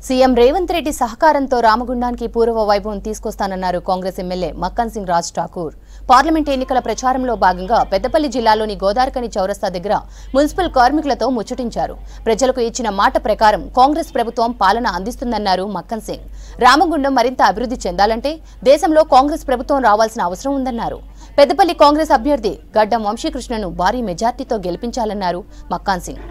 CM Revanth Reddy సహకారంతో రామగుండానికి పూర్వ వైభవం తీసుకొస్తానన్నారు కాంగ్రెస్ ఎమ్మెల్యే మక్కన్ సింగ్ రాజ్ ఠాకూర్ పార్లమెంట్ ఎన్నికల ప్రచారంలో భాగంగా పెద్దపల్లి జిల్లాలోని గోదావరికని చౌరస్తా దగ్గర మున్సిపల్ కార్మికులతో ముచ్చటించారు ప్రజలకు ఇచ్చిన మాట ప్రకారం కాంగ్రెస్ ప్రభుత్వం పాలన అందిస్తుందన్నారు మక్కన్ సింగ్ రామగుండం మరింత అభివృద్ధి చెందాలంటే దేశంలో కాంగ్రెస్ ప్రభుత్వం రావాల్సిన అవసరం ఉందన్నారు పెద్దపల్లి కాంగ్రెస్ అభ్యర్థి గడ్డం వంశీకృష్ణను భారీ మెజార్టీతో గెలిపించాలన్నారు మక్కాన్ సింగ్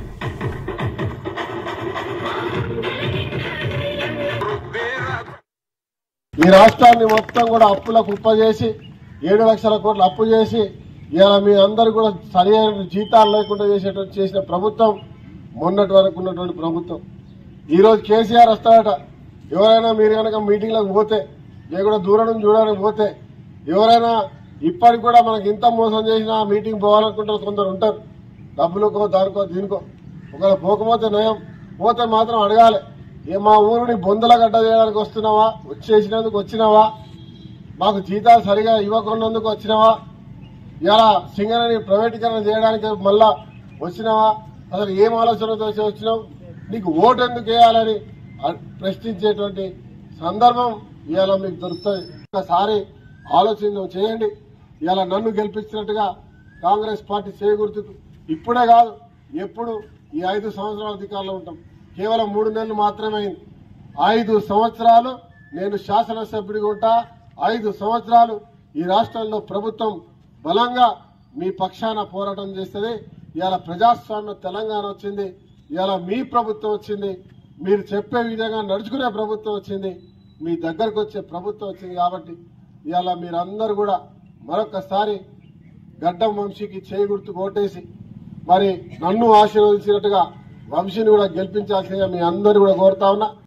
ఈ రాష్ట్రాన్ని మొత్తం కూడా అప్పులకు కుప్ప చేసి ఏడు లక్షల కోట్లు అప్పు చేసి ఇలా మీ అందరు కూడా సరైన జీతాలు లేకుండా చేసేటువంటి చేసిన ప్రభుత్వం మొన్నటి వరకు ఉన్నటువంటి ప్రభుత్వం ఈ రోజు కేసీఆర్ వస్తాడట ఎవరైనా మీరు కనుక మీటింగ్లకు పోతే లేకుండా దూరం నుంచి చూడడానికి పోతే ఎవరైనా ఇప్పటికి కూడా మనకి ఇంత మోసం చేసినా మీటింగ్ పోవాలనుకుంటారు కొందరు ఉంటారు డబ్బులకో దానికో దీనికో ఒకవేళ పోకపోతే నయం పోతే మాత్రం అడగాలి ఏ మా ఊరిని బొందల గడ్డ చేయడానికి వస్తున్నావా వచ్చేసినందుకు వచ్చినావా మాకు జీతాలు సరిగా ఇవ్వకున్నందుకు వచ్చినావా ఇలా సింగరేణి ప్రైవేటీకరణ చేయడానికి మళ్ళా వచ్చినావా అసలు ఏం ఆలోచనతో వచ్చినావు నీకు ఓటు ఎందుకు వేయాలని అ- ప్రశ్నించేటువంటి సందర్భం ఇవాళ మీకు దొరుకుతుంది ఒకసారి ఆలోచన చేయండి ఇవాళ నన్ను గెలిపించినట్టుగా కాంగ్రెస్ పార్టీ చేయగుర్తుకు ఇప్పుడే కాదు ఎప్పుడు ఈ ఐదు సంవత్సరాల అధికారంలో ఉంటాం కేవలం మూడు నెలలు మాత్రమే అయింది ఐదు సంవత్సరాలు నేను శాసనసభ్యుడిగా ఉంటా ఐదు సంవత్సరాలు ఈ రాష్ట్రంలో ప్రభుత్వం బలంగా మీ పక్షాన పోరాటం చేస్తుంది ఇవాళ ప్రజాస్వామ్య తెలంగాణ వచ్చింది ఇవాళ మీ ప్రభుత్వం వచ్చింది మీరు చెప్పే విధంగా నడుచుకునే ప్రభుత్వం వచ్చింది మీ దగ్గరకు వచ్చే ప్రభుత్వం వచ్చింది కాబట్టి ఇవాళ మీరందరూ కూడా మరొకసారి గడ్డం వంశీకి చేయి గుర్తు కొట్టేసి మరి నన్ను ఆశీర్వదించినట్టుగా వంశీని కూడా గెలిపించాల్సిందిగా మీ అందరూ కూడా కోరుతా ఉన్నా